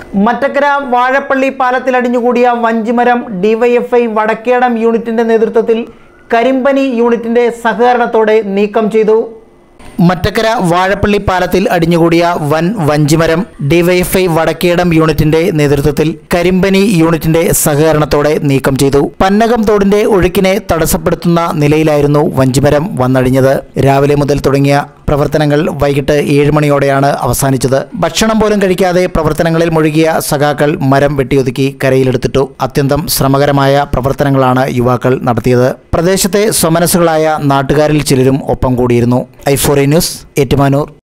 മറ്റക്കര വാഴപ്പള്ളി പാലത്തിൽ അടിഞ്ഞുകൂടിയ വഞ്ചിമരം ഡിവൈഎഫ്ഐ വടക്കേടം യൂണിറ്റിന്റെ നേതൃത്വത്തിൽ കരിമ്പനി യൂണിറ്റിന്റെ സഹകരണത്തോടെ നീക്കം ചെയ്തു മറ്റക്കര വാഴപ്പള്ളി പാലത്തിൽ അടിഞ്ഞുകൂടിയ വൻ വഞ്ചിമരം ഡിവൈഎഫ്ഐ വടക്കേടം യൂണിറ്റിന്റെ നേതൃത്വത്തിൽ കരിമ്പനി യൂണിറ്റിന്റെ സഹകരണത്തോടെ നീക്കം ചെയ്തു പന്നകം തോടിന്റെ ഒഴുക്കിനെ തടസ്സപ്പെടുത്തുന്ന നിലയിലായിരുന്നു വഞ്ചിമരം വന്നടിഞ്ഞത് രാവിലെ മുതൽ തുടങ്ങിയ പ്രവർത്തനങ്ങൾ വൈകിട്ട് ഏഴ് മണിയോടെയാണ് അവസാനിച്ചത് ഭക്ഷണം പോലും കഴിക്കാതെ പ്രവർത്തനങ്ങളിൽ മുഴുകിയ സഖാക്കൾ മരം വെട്ടിയൊതുക്കി കരയിലെടുത്തിട്ടു അത്യന്തം ശ്രമകരമായ പ്രവർത്തനങ്ങളാണ് യുവാക്കൾ നടത്തിയത് പ്രദേശത്തെ സ്വമനസ്സുകളായ നാട്ടുകാരിൽ ചിലരും ഒപ്പം കൂടിയിരുന്നു ഐഫോറി ന്യൂസ് ഏറ്റുമാനൂർ